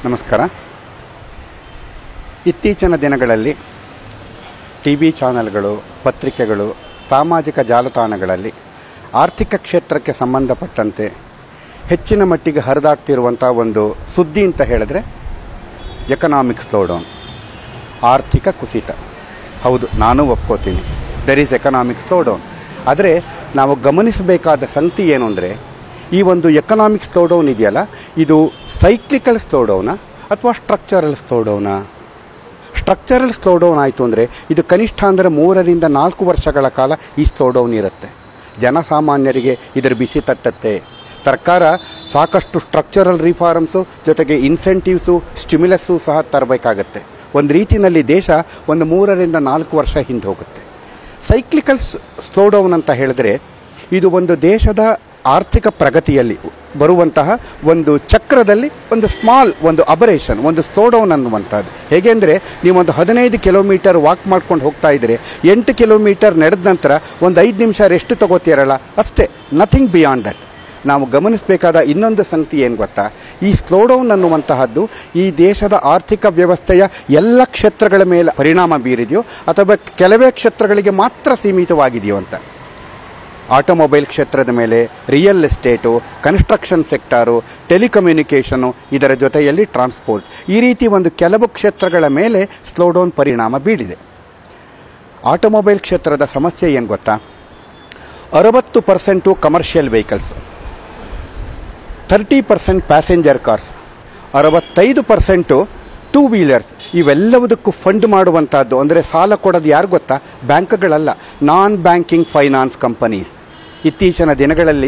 ನಮಸ್ಕಾರ ಇತ್ತೀಚಿನ ದಿನಗಳಲ್ಲಿ ಟಿ ವಿ ಚಾನೆಲ್ಗಳು ಪತ್ರಿಕೆಗಳು ಸಾಮಾಜಿಕ ಜಾಲತಾಣಗಳಲ್ಲಿ ಆರ್ಥಿಕ ಕ್ಷೇತ್ರಕ್ಕೆ ಸಂಬಂಧಪಟ್ಟಂತೆ ಹೆಚ್ಚಿನ ಮಟ್ಟಿಗೆ ಹರಿದಾಡ್ತಿರುವಂಥ ಒಂದು ಸುದ್ದಿ ಅಂತ ಹೇಳಿದ್ರೆ ಎಕನಾಮಿಕ್ ಸ್ಲೋಡೌನ್ ಆರ್ಥಿಕ ಕುಸಿತ ಹೌದು ನಾನು ಒಪ್ಕೋತೀನಿ ದೆರ್ ಈಸ್ ಎಕನಾಮಿಕ್ ಸ್ಲೋಡೌನ್ ಆದರೆ ನಾವು ಗಮನಿಸಬೇಕಾದ ಸಂಗತಿ ಏನು ಅಂದರೆ ಈ ಒಂದು ಎಕನಾಮಿಕ್ ಸ್ಲೋಡೌನ್ ಇದೆಯಲ್ಲ ಇದು ಸೈಕ್ಲಿಕಲ್ ಸ್ಲೋಡೌನಾ ಅಥವಾ ಸ್ಟ್ರಕ್ಚರಲ್ ಸ್ಲೋಡೌನಾ ಸ್ಟ್ರಕ್ಚರಲ್ ಸ್ಲೋಡೌನ್ ಆಯಿತು ಅಂದರೆ ಇದು ಕನಿಷ್ಠ ಅಂದರೆ ಮೂರರಿಂದ ನಾಲ್ಕು ವರ್ಷಗಳ ಕಾಲ ಈ ಸ್ಲೋಡೌನ್ ಇರುತ್ತೆ ಜನಸಾಮಾನ್ಯರಿಗೆ ಇದರ ಬಿಸಿ ತಟ್ಟತ್ತೆ ಸರ್ಕಾರ ಸಾಕಷ್ಟು ಸ್ಟ್ರಕ್ಚರಲ್ ರಿಫಾರ್ಮ್ಸು ಜೊತೆಗೆ ಇನ್ಸೆಂಟಿವ್ಸು ಸ್ಟಿಮ್ಯುಲಸ್ಸು ಸಹ ತರಬೇಕಾಗತ್ತೆ ಒಂದು ರೀತಿಯಲ್ಲಿ ದೇಶ ಒಂದು ಮೂರರಿಂದ ನಾಲ್ಕು ವರ್ಷ ಹಿಂದೆ ಹೋಗುತ್ತೆ ಸೈಕ್ಲಿಕಲ್ ಸ್ಲೋಡೌನ್ ಅಂತ ಹೇಳಿದ್ರೆ ಇದು ಒಂದು ದೇಶದ ಆರ್ಥಿಕ ಪ್ರಗತಿಯಲ್ಲಿ ಬರುವಂತಹ ಒಂದು ಚಕ್ರದಲ್ಲಿ ಒಂದು ಸ್ಮಾಲ್ ಒಂದು ಅಬರೇಷನ್ ಒಂದು ಸ್ಲೋಡೌನ್ ಅನ್ನುವಂಥದ್ದು ಹೇಗೆ ಅಂದರೆ ನೀವೊಂದು ಹದಿನೈದು ಕಿಲೋಮೀಟರ್ ವಾಕ್ ಮಾಡ್ಕೊಂಡು ಹೋಗ್ತಾ ಇದ್ರೆ ಎಂಟು ಕಿಲೋಮೀಟರ್ ನಡೆದ ನಂತರ ಒಂದು ಐದು ನಿಮಿಷ ರೆಸ್ಟ್ ತಗೋತೀರಲ್ಲ ಅಷ್ಟೇ ನಥಿಂಗ್ ಬಿಯಾಂಡ್ ದಟ್ ನಾವು ಗಮನಿಸಬೇಕಾದ ಇನ್ನೊಂದು ಸಂಗತಿ ಏನು ಗೊತ್ತಾ ಈ ಸ್ಲೋಡೌನ್ ಅನ್ನುವಂತಹದ್ದು ಈ ದೇಶದ ಆರ್ಥಿಕ ವ್ಯವಸ್ಥೆಯ ಎಲ್ಲ ಕ್ಷೇತ್ರಗಳ ಮೇಲೆ ಪರಿಣಾಮ ಬೀರಿದೆಯೋ ಅಥವಾ ಕೆಲವೇ ಕ್ಷೇತ್ರಗಳಿಗೆ ಮಾತ್ರ ಸೀಮಿತವಾಗಿದೆಯೋ ಅಂತ ಆಟೋಮೊಬೈಲ್ ಕ್ಷೇತ್ರದ ಮೇಲೆ real estate construction sector telecommunication ಇದರ ಜೊತೆಯಲ್ಲಿ ಟ್ರಾನ್ಸ್ಪೋರ್ಟ್ ಈ ರೀತಿ ಒಂದು ಕೆಲವು ಕ್ಷೇತ್ರಗಳ ಮೇಲೆ ಸ್ಲೋಡೌನ್ ಪರಿಣಾಮ ಬೀಳಿದೆ ಆಟೋಮೊಬೈಲ್ ಕ್ಷೇತ್ರದ ಸಮಸ್ಯೆ ಏನು ಗೊತ್ತಾ ಅರವತ್ತು percent commercial vehicles thirty percent passenger cars ಅರವತ್ತೈದು ಪರ್ಸೆಂಟು ಟೂ ವೀಲರ್ಸ್ ಇವೆಲ್ಲವುದಕ್ಕೂ ಫಂಡ್ ಮಾಡುವಂಥದ್ದು ಅಂದರೆ ಸಾಲ ಕೊಡೋದು ಯಾರು ಗೊತ್ತಾ ಬ್ಯಾಂಕ್ಗಳಲ್ಲ ನಾನ್ ಬ್ಯಾಂಕಿಂಗ್ ಫೈನಾನ್ಸ್ ಕಂಪನೀಸ್ ಇತ್ತೀಚಿನ ದಿನಗಳಲ್ಲಿ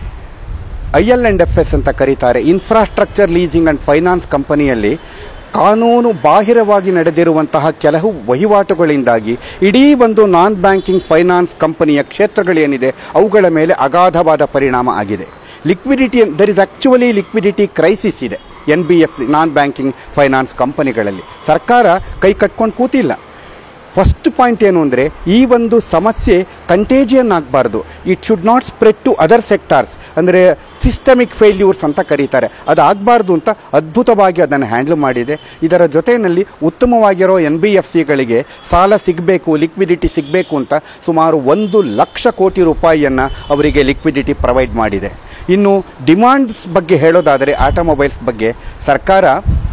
I L and F S ಅಂತ ಕರೀತಾರೆ ಇನ್ಫ್ರಾಸ್ಟ್ರಕ್ಚರ್ ಲೀಸಿಂಗ್ ಆ್ಯಂಡ್ ಫೈನಾನ್ಸ್ ಕಂಪನಿಯಲ್ಲಿ ಕಾನೂನು ಬಾಹಿರವಾಗಿ ನಡೆದಿರುವಂತಹ ಕೆಲವು ವಹಿವಾಟುಗಳಿಂದಾಗಿ ಇಡೀ ಒಂದು ನಾನ್ ಬ್ಯಾಂಕಿಂಗ್ ಫೈನಾನ್ಸ್ ಕಂಪನಿಯ ಕ್ಷೇತ್ರಗಳೇನಿದೆ ಅವುಗಳ ಮೇಲೆ ಅಗಾಧವಾದ ಪರಿಣಾಮ ಆಗಿದೆ liquidity there is actually liquidity crisis ಇದೆ N B F non banking finance ಕಂಪನಿಗಳಲ್ಲಿ ಸರ್ಕಾರ ಕೈ ಕಟ್ಕೊಂಡು ಕೂತಿಲ್ಲ ಫಸ್ಟ್ ಪಾಯಿಂಟ್ ಏನು ಅಂದರೆ ಈ ಒಂದು ಸಮಸ್ಯೆ ಕಂಟೇಜಿಯನ್ ಆಗಬಾರ್ದು it should not spread to other sectors ಅಂದರೆ ಸಿಸ್ಟಮಿಕ್ ಫೇಲ್ಯೂರ್ಸ್ ಅಂತ ಕರೀತಾರೆ ಅದು ಆಗಬಾರ್ದು ಅಂತ ಅದ್ಭುತವಾಗಿ ಅದನ್ನು ಹ್ಯಾಂಡಲ್ ಮಾಡಿದೆ ಇದರ ಜೊತೆಯಲ್ಲಿ ಉತ್ತಮವಾಗಿರೋ ಎನ್ ಬಿ ಎಫ್ ಸಿಗಳಿಗೆ ಸಾಲ ಸಿಗಬೇಕು ಲಿಕ್ವಿಡಿಟಿ ಸಿಗಬೇಕು ಅಂತ ಸುಮಾರು ಒಂದು ಲಕ್ಷ ಕೋಟಿ ರೂಪಾಯಿಯನ್ನು ಅವರಿಗೆ ಲಿಕ್ವಿಡಿಟಿ ಪ್ರೊವೈಡ್ ಮಾಡಿದೆ ಇನ್ನು ಡಿಮಾಂಡ್ಸ್ ಬಗ್ಗೆ ಹೇಳೋದಾದರೆ ಆಟೋಮೊಬೈಲ್ಸ್ ಬಗ್ಗೆ ಸರ್ಕಾರ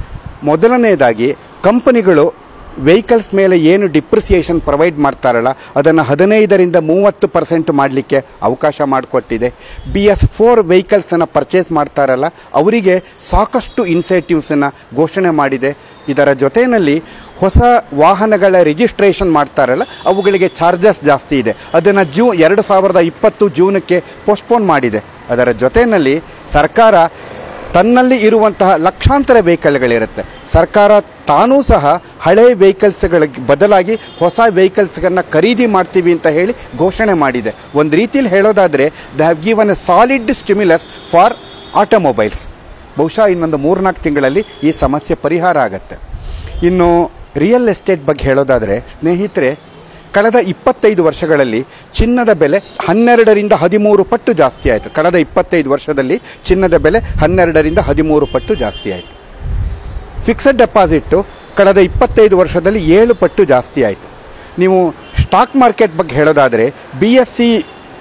ಮೊದಲನೇದಾಗಿ ಕಂಪನಿಗಳು ವೆಹಿಕಲ್ಸ್ ಮೇಲೆ ಏನು ಡಿಪ್ರಿಸಿಯೇಷನ್ ಪ್ರೊವೈಡ್ ಮಾಡ್ತಾರಲ್ಲ ಅದನ್ನು ಹದಿನೈದರಿಂದ ಮೂವತ್ತು ಪರ್ಸೆಂಟ್ ಮಾಡಲಿಕ್ಕೆ ಅವಕಾಶ ಮಾಡಿಕೊಟ್ಟಿದೆ ಬಿ ಎಸ್ ಫೋರ್ ವೆಹಿಕಲ್ಸನ್ನು ಪರ್ಚೇಸ್ ಮಾಡ್ತಾರಲ್ಲ ಅವರಿಗೆ ಸಾಕಷ್ಟು ಇನ್ಸೆಂಟಿವ್ಸನ್ನು ಘೋಷಣೆ ಮಾಡಿದೆ ಇದರ ಜೊತೆಯಲ್ಲಿ ಹೊಸ ವಾಹನಗಳ ರಿಜಿಸ್ಟ್ರೇಷನ್ ಮಾಡ್ತಾರಲ್ಲ ಅವುಗಳಿಗೆ ಚಾರ್ಜಸ್ ಜಾಸ್ತಿ ಇದೆ ಅದನ್ನು ಜೂ ಎರಡು ಸಾವಿರದ ಇಪ್ಪತ್ತು ಜೂನಕ್ಕೆ ಪೋಸ್ಟ್ಪೋನ್ ಮಾಡಿದೆ ಅದರ ಜೊತೆಯಲ್ಲಿ ಸರ್ಕಾರ ತನ್ನಲ್ಲಿ ಇರುವಂತಹ ಲಕ್ಷಾಂತರ ವೆಹಿಕಲ್ಗಳಿರುತ್ತೆ ಸರ್ಕಾರ ತಾನೂ ಸಹ ಹಳೆ ವೆಹಿಕಲ್ಸ್ಗಳ ಬದಲಾಗಿ ಹೊಸ ವೆಹಿಕಲ್ಸ್ಗಳನ್ನು ಖರೀದಿ ಮಾಡ್ತೀವಿ ಅಂತ ಹೇಳಿ ಘೋಷಣೆ ಮಾಡಿದೆ ಒಂದು ರೀತಿಯಲ್ಲಿ ಹೇಳೋದಾದರೆ they have given a solid stimulus for automobiles ಬಹುಶಃ ಇನ್ನೊಂದು ಮೂರ್ನಾಲ್ಕು ತಿಂಗಳಲ್ಲಿ ಈ ಸಮಸ್ಯೆ ಪರಿಹಾರ ಆಗುತ್ತೆ ಇನ್ನು ರಿಯಲ್ ಎಸ್ಟೇಟ್ ಬಗ್ಗೆ ಹೇಳೋದಾದರೆ ಸ್ನೇಹಿತರೆ ಕಳೆದ ಇಪ್ಪತ್ತೈದು ವರ್ಷಗಳಲ್ಲಿ ಚಿನ್ನದ ಬೆಲೆ ಹನ್ನೆರಡರಿಂದ ಹದಿಮೂರು ಪಟ್ಟು ಜಾಸ್ತಿ ಆಯಿತು ಕಳೆದ ಇಪ್ಪತ್ತೈದು ವರ್ಷದಲ್ಲಿ ಚಿನ್ನದ ಬೆಲೆ ಹನ್ನೆರಡರಿಂದ ಹದಿಮೂರು ಪಟ್ಟು ಜಾಸ್ತಿ ಆಯಿತು ಫಿಕ್ಸೆಡ್ ಡೆಪಾಸಿಟ್ಟು ಕಳೆದ ಇಪ್ಪತ್ತೈದು ವರ್ಷದಲ್ಲಿ ಏಳು ಪಟ್ಟು ಜಾಸ್ತಿ ಆಯಿತು ನೀವು ಸ್ಟಾಕ್ ಮಾರ್ಕೆಟ್ ಬಗ್ಗೆ ಹೇಳೋದಾದರೆ ಬಿ ಎಸ್ ಸಿ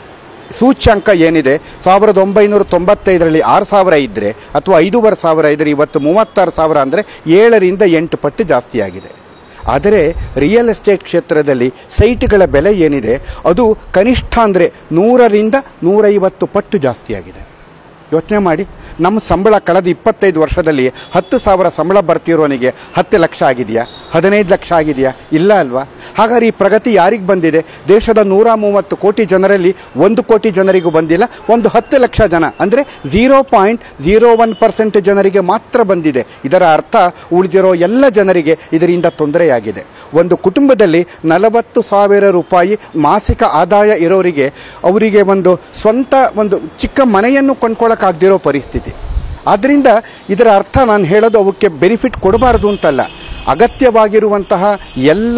ಸೂಚ್ಯಂಕ ಏನಿದೆ ಸಾವಿರದ ಒಂಬೈನೂರ ತೊಂಬತ್ತೈದರಲ್ಲಿ ಆರು ಸಾವಿರ ಇದ್ದರೆ ಅಥವಾ ಐದೂವರೆ ಸಾವಿರ ಇದ್ದರೆ ಇವತ್ತು ಮೂವತ್ತಾರು ಸಾವಿರ ಅಂದರೆ ಏಳರಿಂದ ಎಂಟು ಪಟ್ಟು ಜಾಸ್ತಿ ಆಗಿದೆ ಆದರೆ ರಿಯಲ್ ಎಸ್ಟೇಟ್ ಕ್ಷೇತ್ರದಲ್ಲಿ ಸೈಟ್ಗಳ ಬೆಲೆ ಏನಿದೆ ಅದು ಕನಿಷ್ಠ ಅಂದರೆ ನೂರರಿಂದ ನೂರೈವತ್ತು ಪಟ್ಟು ಜಾಸ್ತಿಯಾಗಿದೆ ಯೋಚನೆ ಮಾಡಿ ನಮ್ಮ ಸಂಬಳ ಕಳೆದ ಇಪ್ಪತ್ತೈದು ವರ್ಷದಲ್ಲಿ ಹತ್ತು ಸಾವಿರ ಸಂಬಳ ಬರ್ತಿರೋನಿಗೆ ಹತ್ತು ಲಕ್ಷ ಆಗಿದೆಯಾ ಹದಿನೈದು ಲಕ್ಷ ಆಗಿದೆಯಾ ಇಲ್ಲ ಅಲ್ವಾ ಹಾಗಾದ್ರೆ ಈ ಪ್ರಗತಿ ಯಾರಿಗೆ ಬಂದಿದೆ ದೇಶದ ನೂರ ಮೂವತ್ತು ಕೋಟಿ ಜನರಲ್ಲಿ ಒಂದು ಕೋಟಿ ಜನರಿಗೂ ಬಂದಿಲ್ಲ ಒಂದು ಹತ್ತು ಲಕ್ಷ ಜನ ಅಂದರೆ zero point zero one percent ಜನರಿಗೆ ಮಾತ್ರ ಬಂದಿದೆ ಇದರ ಅರ್ಥ ಉಳಿದಿರೋ ಎಲ್ಲ ಜನರಿಗೆ ಇದರಿಂದ ತೊಂದರೆಯಾಗಿದೆ ಒಂದು ಕುಟುಂಬದಲ್ಲಿ ನಲವತ್ತು ಸಾವಿರ ರೂಪಾಯಿ ಮಾಸಿಕ ಆದಾಯ ಇರೋರಿಗೆ ಅವರಿಗೆ ಒಂದು ಸ್ವಂತ ಒಂದು ಚಿಕ್ಕ ಮನೆಯನ್ನು ಕೊಂಡ್ಕೊಳ್ಳೋಕ್ಕಾಗದಿರೋ ಪರಿಸ್ಥಿತಿ ಆದ್ದರಿಂದ ಇದರ ಅರ್ಥ ನಾನು ಹೇಳೋದು ಅವಕ್ಕೆ ಬೆನಿಫಿಟ್ ಕೊಡಬಾರ್ದು ಅಂತಲ್ಲ ಅಗತ್ಯವಾಗಿರುವಂತಹ ಎಲ್ಲ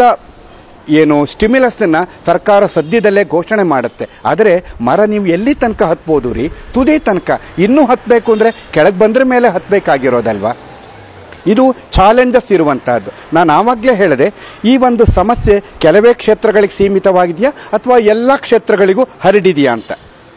ಏನು ಸ್ಟಿಮ್ಯುಲಸ್ಸನ್ನು ಸರ್ಕಾರ ಸದ್ಯದಲ್ಲೇ ಘೋಷಣೆ ಮಾಡುತ್ತೆ ಆದರೆ ಮರ ನೀವು ಎಲ್ಲಿ ತನಕ ಹತ್ಬೋದು ರೀ ತುದಿ ತನಕ ಇನ್ನೂ ಹತ್ತಬೇಕು ಅಂದರೆ ಕೆಳಗೆ ಬಂದ್ರ ಮೇಲೆ ಹತ್ತಬೇಕಾಗಿರೋದಲ್ವಾ ಇದು ಚಾಲೆಂಜಸ್ ಇರುವಂತಹದ್ದು ನಾನು ಆವಾಗಲೇ ಹೇಳಿದೆ ಈ ಒಂದು ಸಮಸ್ಯೆ ಕೆಲವೇ ಕ್ಷೇತ್ರಗಳಿಗೆ ಸೀಮಿತವಾಗಿದೆಯಾ ಅಥವಾ ಎಲ್ಲ ಕ್ಷೇತ್ರಗಳಿಗೂ ಹರಡಿದೆಯಾ ಅಂತ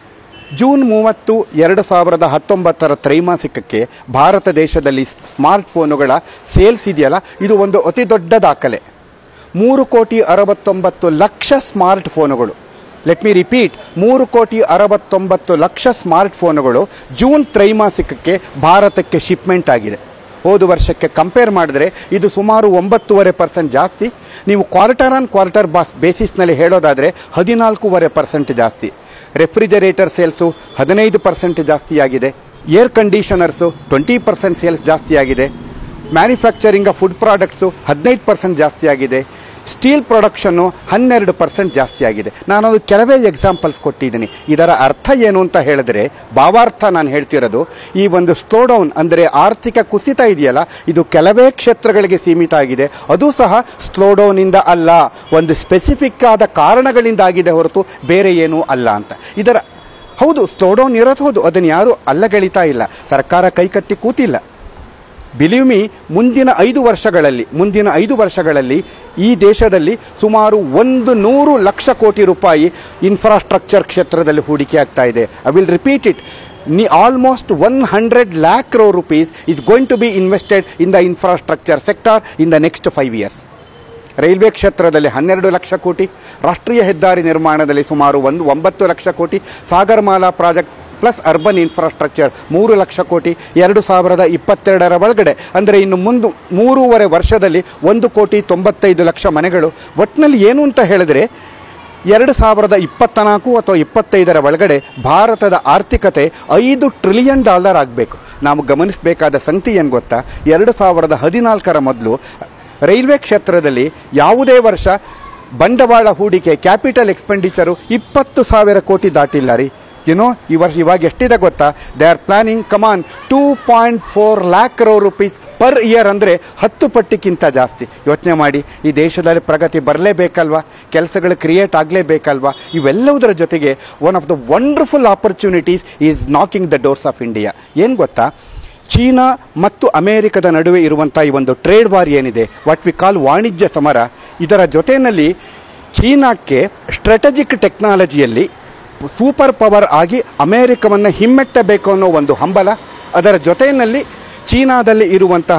ಜೂನ್ ಮೂವತ್ತು ಎರಡು ಸಾವಿರದ ಹತ್ತೊಂಬತ್ತರ ತ್ರೈಮಾಸಿಕಕ್ಕೆ ಭಾರತ ದೇಶದಲ್ಲಿ ಸ್ಮಾರ್ಟ್ ಫೋನುಗಳ ಸೇಲ್ಸ್ ಇದೆಯಲ್ಲ ಇದು ಒಂದು ಅತಿ ದೊಡ್ಡ ದಾಖಲೆ ಮೂರು ಕೋಟಿ ಅರವತ್ತೊಂಬತ್ತು ಲಕ್ಷ ಸ್ಮಾರ್ಟ್ ಫೋನುಗಳು ಲೆಟ್ ಮಿ ರಿಪೀಟ್ ಮೂರು ಕೋಟಿ ಅರವತ್ತೊಂಬತ್ತು ಲಕ್ಷ ಸ್ಮಾರ್ಟ್ ಫೋನುಗಳು ಜೂನ್ ತ್ರೈಮಾಸಿಕಕ್ಕೆ ಭಾರತಕ್ಕೆ ಶಿಪ್ಮೆಂಟ್ ಆಗಿದೆ ಹೋದ ವರ್ಷಕ್ಕೆ ಕಂಪೇರ್ ಮಾಡಿದ್ರೆ ಇದು ಸುಮಾರು ಒಂಬತ್ತೂವರೆ ಪರ್ಸೆಂಟ್ ಜಾಸ್ತಿ ನೀವು ಕ್ವಾರ್ಟರ್ ಆನ್ ಕ್ವಾರ್ಟರ್ ಬಾಸ್ ಬೇಸಿಸ್ನಲ್ಲಿ ಹೇಳೋದಾದರೆ ಹದಿನಾಲ್ಕೂವರೆ ಪರ್ಸೆಂಟ್ ಜಾಸ್ತಿ ರೆಫ್ರಿಜರೇಟರ್ ಸೇಲ್ಸು ಹದಿನೈದು ಪರ್ಸೆಂಟ್ ಜಾಸ್ತಿಯಾಗಿದೆ air conditioners twenty percent sales ಜಾಸ್ತಿಯಾಗಿದೆ ಮ್ಯಾನುಫ್ಯಾಕ್ಚರಿಂಗ್ ಫುಡ್ ಪ್ರಾಡಕ್ಟ್ಸು ಹದಿನೈದು ಪರ್ಸೆಂಟ್ ಜಾಸ್ತಿಯಾಗಿದೆ ಸ್ಟೀಲ್ ಪ್ರೊಡಕ್ಷನ್ನು ಹನ್ನೆರಡು ಪರ್ಸೆಂಟ್ ಜಾಸ್ತಿ ಆಗಿದೆ ನಾನು ಅದು ಕೆಲವೇ ಎಕ್ಸಾಂಪಲ್ಸ್ ಕೊಟ್ಟಿದ್ದೀನಿ ಇದರ ಅರ್ಥ ಏನು ಅಂತ ಹೇಳಿದ್ರೆ ಭಾವಾರ್ಥ ನಾನು ಹೇಳ್ತಿರೋದು ಈ ಒಂದು ಸ್ಲೋ ಡೌನ್ ಅಂದರೆ ಆರ್ಥಿಕ ಕುಸಿತ ಇದೆಯಲ್ಲ ಇದು ಕೆಲವೇ ಕ್ಷೇತ್ರಗಳಿಗೆ ಸೀಮಿತ ಆಗಿದೆ ಅದು ಸಹ ಸ್ಲೋ ಡೌನಿಂದ ಅಲ್ಲ ಒಂದು ಸ್ಪೆಸಿಫಿಕ್ ಆದ ಕಾರಣಗಳಿಂದ ಆಗಿದೆ ಹೊರತು ಬೇರೆ ಏನೂ ಅಲ್ಲ ಅಂತ ಇದರ ಹೌದು ಸ್ಲೋ ಡೌನ್ ಇರೋದು ಹೌದು ಅದನ್ನು ಯಾರೂ ಅಲ್ಲಗಳಿತಾ ಇಲ್ಲ ಸರ್ಕಾರ ಕೈಕಟ್ಟಿ ಕೂತಿಲ್ಲ ಬಿಲೀವ್ ಮೀ ಮುಂದಿನ ಐದು ವರ್ಷಗಳಲ್ಲಿ ಮುಂದಿನ ಐದು ವರ್ಷಗಳಲ್ಲಿ ಈ ದೇಶದಲ್ಲಿ ಸುಮಾರು ಒಂದು ನೂರು ಲಕ್ಷ ಕೋಟಿ ರೂಪಾಯಿ ಇನ್ಫ್ರಾಸ್ಟ್ರಕ್ಚರ್ ಕ್ಷೇತ್ರದಲ್ಲಿ ಹೂಡಿಕೆ ಆಗ್ತಾ ಇದೆ ಐ ವಿಲ್ ರಿಪೀಟ್ ಇಟ್ ನಿ almost one hundred lakh crore rupees is going to be invested in the infrastructure sector in the next five years railway ಕ್ಷೇತ್ರದಲ್ಲಿ ಹನ್ನೆರಡು ಲಕ್ಷ ಕೋಟಿ ರಾಷ್ಟ್ರೀಯ ಹೆದ್ದಾರಿ ನಿರ್ಮಾಣದಲ್ಲಿ ಸುಮಾರು ಒಂದು ಒಂಬತ್ತು ಲಕ್ಷ ಕೋಟಿ Sagarmala project plus urban infrastructure ಮೂರು ಲಕ್ಷ ಕೋಟಿ ಎರಡು ಸಾವಿರದ ಇಪ್ಪತ್ತೆರಡರ ಒಳಗಡೆ ಅಂದರೆ ಇನ್ನು ಮುಂದೆ ಮೂರುವರೆ ವರ್ಷದಲ್ಲಿ ಒಂದು ಕೋಟಿ ತೊಂಬತ್ತೈದು ಲಕ್ಷ ಮನೆಗಳು ಒಟ್ಟಿನಲ್ಲಿ ಏನು ಅಂತ ಹೇಳಿದ್ರೆ ಎರಡು ಸಾವಿರದ ಇಪ್ಪತ್ತ್ನಾಲ್ಕು ಅಥವಾ ಇಪ್ಪತ್ತೈದರ ಒಳಗಡೆ ಭಾರತದ ಆರ್ಥಿಕತೆ ಐದು ಟ್ರಿಲಿಯನ್ ಡಾಲರ್ ಆಗಬೇಕು ನಾವು ಗಮನಿಸಬೇಕಾದ ಸಂಗತಿ ಏನು ಗೊತ್ತಾ ಎರಡು ಸಾವಿರದ ಹದಿನಾಲ್ಕರ ಮೊದಲು ರೈಲ್ವೆ ಕ್ಷೇತ್ರದಲ್ಲಿ ಯಾವುದೇ ವರ್ಷ ಬಂಡವಾಳ ಹೂಡಿಕೆ ಕ್ಯಾಪಿಟಲ್ ಎಕ್ಸ್ಪೆಂಡಿಚರು ಇಪ್ಪತ್ತು ಸಾವಿರ ಕೋಟಿ ದಾಟಿಲ್ಲ ರೀ ಯುನೋ ಈ ವರ್ಷ ಇವಾಗ ಎಷ್ಟಿದೆ ಗೊತ್ತಾ they are planning come on two point four lakh crore rupees per year ಅಂದರೆ ಹತ್ತು ಪಟ್ಟಿಗಿಂತ ಜಾಸ್ತಿ ಯೋಚನೆ ಮಾಡಿ ಈ ದೇಶದಲ್ಲಿ ಪ್ರಗತಿ ಬರಲೇಬೇಕಲ್ವಾ ಕೆಲಸಗಳು ಕ್ರಿಯೇಟ್ ಆಗಲೇಬೇಕಲ್ವಾ ಇವೆಲ್ಲವುದರ ಜೊತೆಗೆ one of the wonderful opportunities is knocking the doors of India ಏನು ಗೊತ್ತಾ ಚೀನಾ ಮತ್ತು ಅಮೇರಿಕದ ನಡುವೆ ಇರುವಂಥ ಈ ಒಂದು ಟ್ರೇಡ್ ವಾರ್ ಏನಿದೆ ವಾಟ್ ವಿ ಕಾಲ್ ವಾಣಿಜ್ಯ ಸಮರ ಇದರ ಜೊತೆಯಲ್ಲಿ ಚೀನಾಕ್ಕೆ ಸ್ಟ್ರಾಟಜಿಕ್ ಟೆಕ್ನಾಲಜಿಯಲ್ಲಿ ಸೂಪರ್ ಪವರ್ ಆಗಿ ಅಮೇರಿಕವನ್ನು ಹಿಮ್ಮೆಟ್ಟಬೇಕು ಅನ್ನೋ ಒಂದು ಹಂಬಲ ಅದರ ಜೊತೆಯಲ್ಲಿ ಚೀನಾದಲ್ಲಿ ಇರುವಂತಹ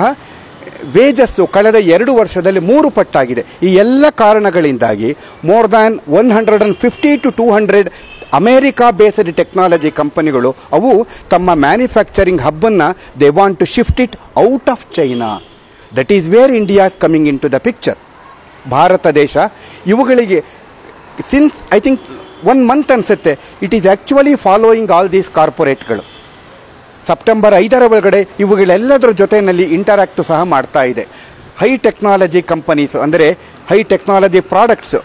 ವೇಜಸ್ಸು ಕಳೆದ ಎರಡು ವರ್ಷದಲ್ಲಿ ಮೂರು ಪಟ್ಟಾಗಿದೆ ಈ ಎಲ್ಲ ಕಾರಣಗಳಿಂದಾಗಿ more than one hundred and fifty to two hundred America based technology ಕಂಪನಿಗಳು ಅವು ತಮ್ಮ ಮ್ಯಾನುಫ್ಯಾಕ್ಚರಿಂಗ್ ಹಬ್ಬನ್ನು they want to shift it out of China that is where India coming into the picture ಭಾರತ ದೇಶ ಇವುಗಳಿಗೆ since I think one month ಅನಿಸುತ್ತೆ it is actually following all these ಕಾರ್ಪೊರೇಟ್ಗಳು September ಐದರ ಒಳಗಡೆ ಇವುಗಳೆಲ್ಲದರ ಜೊತೆಯಲ್ಲಿ ಇಂಟರಾಕ್ಟ್ ಸಹ ಮಾಡ್ತಾ ಇದೆ ಹೈ ಟೆಕ್ನಾಲಜಿ ಕಂಪನೀಸ್ ಅಂದರೆ high technology products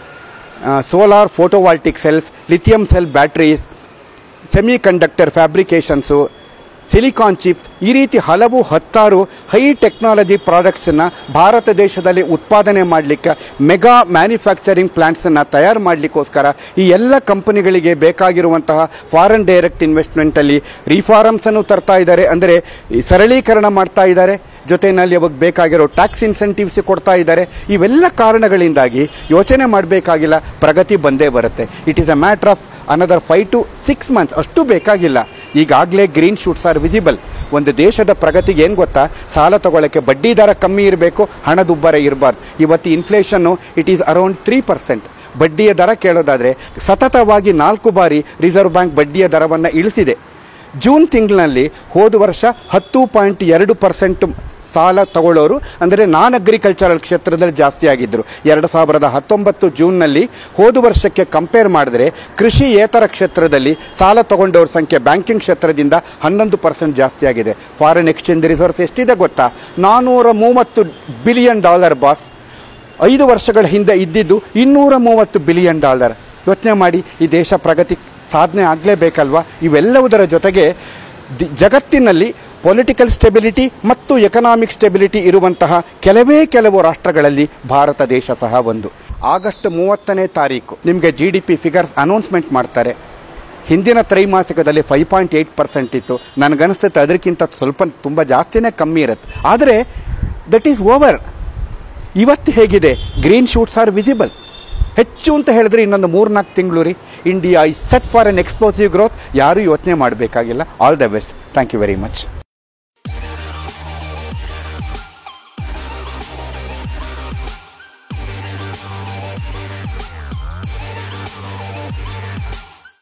solar photovoltaic cells lithium cell batteries semiconductor fabrications silicon chips ಈ ರೀತಿ ಹಲವು ಹತ್ತಾರು ಹೈ ಟೆಕ್ನಾಲಜಿ ಪ್ರಾಡಕ್ಟ್ಸನ್ನು ಭಾರತ ದೇಶದಲ್ಲಿ ಉತ್ಪಾದನೆ ಮಾಡಲಿಕ್ಕೆ ಮೆಗಾ ಮ್ಯಾನುಫ್ಯಾಕ್ಚರಿಂಗ್ ಪ್ಲಾಂಟ್ಸನ್ನು ತಯಾರು ಮಾಡಲಿಕ್ಕೋಸ್ಕರ ಈ ಎಲ್ಲ ಕಂಪನಿಗಳಿಗೆ ಬೇಕಾಗಿರುವಂತಹ ಫಾರಿನ್ ಡೈರೆಕ್ಟ್ ಇನ್ವೆಸ್ಟ್ಮೆಂಟಲ್ಲಿ ರಿಫಾರ್ಮ್ಸನ್ನು ತರ್ತಾ ಇದ್ದಾರೆ ಅಂದರೆ ಈ ಸರಳೀಕರಣ ಮಾಡ್ತಾ ಇದ್ದಾರೆ ಜೊತೆಯಲ್ಲಿ ಅವಾಗ ಬೇಕಾಗಿರೋ ಟ್ಯಾಕ್ಸ್ ಇನ್ಸೆಂಟಿವ್ಸ್ ಕೊಡ್ತಾ ಇದ್ದಾರೆ ಇವೆಲ್ಲ ಕಾರಣಗಳಿಂದಾಗಿ ಯೋಚನೆ ಮಾಡಬೇಕಾಗಿಲ್ಲ ಪ್ರಗತಿ ಬಂದೇ ಬರುತ್ತೆ it is a matter of another five to six months ಅಷ್ಟು ಬೇಕಾಗಿಲ್ಲ ಈಗಾಗಲೇ ಗ್ರೀನ್ ಶೂಟ್ಸ್ ಆರ್ ವಿಸಿಬಲ್ ಒಂದು ದೇಶದ ಪ್ರಗತಿಗೆ ಏನು ಗೊತ್ತಾ ಸಾಲ ತಗೊಳ್ಳೋಕ್ಕೆ ಬಡ್ಡಿ ದರ ಕಮ್ಮಿ ಇರಬೇಕು ಹಣದುಬ್ಬರ ಇರಬಾರ್ದು ಇವತ್ತು inflation it is around three percent ಬಡ್ಡಿಯ ದರ ಕೇಳೋದಾದರೆ ಸತತವಾಗಿ ನಾಲ್ಕು ಬಾರಿ ರಿಸರ್ವ್ ಬ್ಯಾಂಕ್ ಬಡ್ಡಿಯ ದರವನ್ನು ಇಳಿಸಿದೆ ಜೂನ್ ತಿಂಗಳಿನಲ್ಲಿ ಹೋದ ವರ್ಷ ಹತ್ತು ಪಾಯಿಂಟ್ ಎರಡು ಪರ್ಸೆಂಟ್ ಸಾಲ ತಗೊಳ್ಳೋರು ಅಂದರೆ ನಾನ್ ಅಗ್ರಿಕಲ್ಚರಲ್ ಕ್ಷೇತ್ರದಲ್ಲಿ ಜಾಸ್ತಿ ಆಗಿದ್ದರು ಎರಡು ಸಾವಿರದ ಹತ್ತೊಂಬತ್ತು ಜೂನ್ನಲ್ಲಿ ಹೋದ ವರ್ಷಕ್ಕೆ ಕಂಪೇರ್ ಮಾಡಿದ್ರೆ ಕೃಷಿಯೇತರ ಕ್ಷೇತ್ರದಲ್ಲಿ ಸಾಲ ತಗೊಂಡವ್ರ ಸಂಖ್ಯೆ ಬ್ಯಾಂಕಿಂಗ್ ಕ್ಷೇತ್ರದಿಂದ ಹನ್ನೊಂದು ಪರ್ಸೆಂಟ್ ಜಾಸ್ತಿ ಆಗಿದೆ ಫಾರಿನ್ ಎಕ್ಸ್ಚೇಂಜ್ ರಿಸರ್ವ್ಸ್ ಎಷ್ಟಿದೆ ಗೊತ್ತಾ ನಾನ್ನೂರ ಮೂವತ್ತು ಬಿಲಿಯನ್ ಡಾಲರ್ ಬಾಸ್ ಐದು ವರ್ಷಗಳ ಹಿಂದೆ ಇದ್ದಿದ್ದು ಇನ್ನೂರ ಮೂವತ್ತು ಬಿಲಿಯನ್ ಡಾಲರ್ ಯೋಚನೆ ಮಾಡಿ ಈ ದೇಶ ಪ್ರಗತಿ ಸಾಧನೆ ಆಗಲೇಬೇಕಲ್ವಾ ಇವೆಲ್ಲವುದರ ಜೊತೆಗೆ ದಿ- ಜಗತ್ತಿನಲ್ಲಿ ಪೊಲಿಟಿಕಲ್ ಸ್ಟೆಬಿಲಿಟಿ ಮತ್ತು ಎಕನಾಮಿಕ್ ಸ್ಟೆಬಿಲಿಟಿ ಇರುವಂತಹ ಕೆಲವೇ ಕೆಲವು ರಾಷ್ಟ್ರಗಳಲ್ಲಿ ಭಾರತ ದೇಶ ಸಹ ಒಂದು ಆಗಸ್ಟ್ ಮೂವತ್ತನೇ ತಾರೀಕು ನಿಮಗೆ G D P figures announcement ಮಾಡ್ತಾರೆ ಹಿಂದಿನ ತ್ರೈಮಾಸಿಕದಲ್ಲಿ ಫೈವ್ ಪಾಯಿಂಟ್ ಏಯ್ಟ್ ಪರ್ಸೆಂಟ್ ಇತ್ತು ನನಗನ್ನಿಸ್ತೈತೆ ಅದಕ್ಕಿಂತ ಸ್ವಲ್ಪ ತುಂಬ ಜಾಸ್ತಿನೇ ಕಮ್ಮಿ ಇರುತ್ತೆ ಆದರೆ ದಟ್ ಈಸ್ ಓವರ್ ಇವತ್ತು ಹೇಗಿದೆ ಗ್ರೀನ್ ಶೂಟ್ಸ್ ಆರ್ ವಿಸಿಬಲ್ ಹೆಚ್ಚು ಅಂತ ಹೇಳಿದ್ರೆ ಇನ್ನೊಂದು ಮೂರ್ನಾಲ್ಕು ತಿಂಗಳು ರೀ India is set for an explosive growth ಯಾರೂ ಯೋಚನೆ ಮಾಡಬೇಕಾಗಿಲ್ಲ all the best thank you very much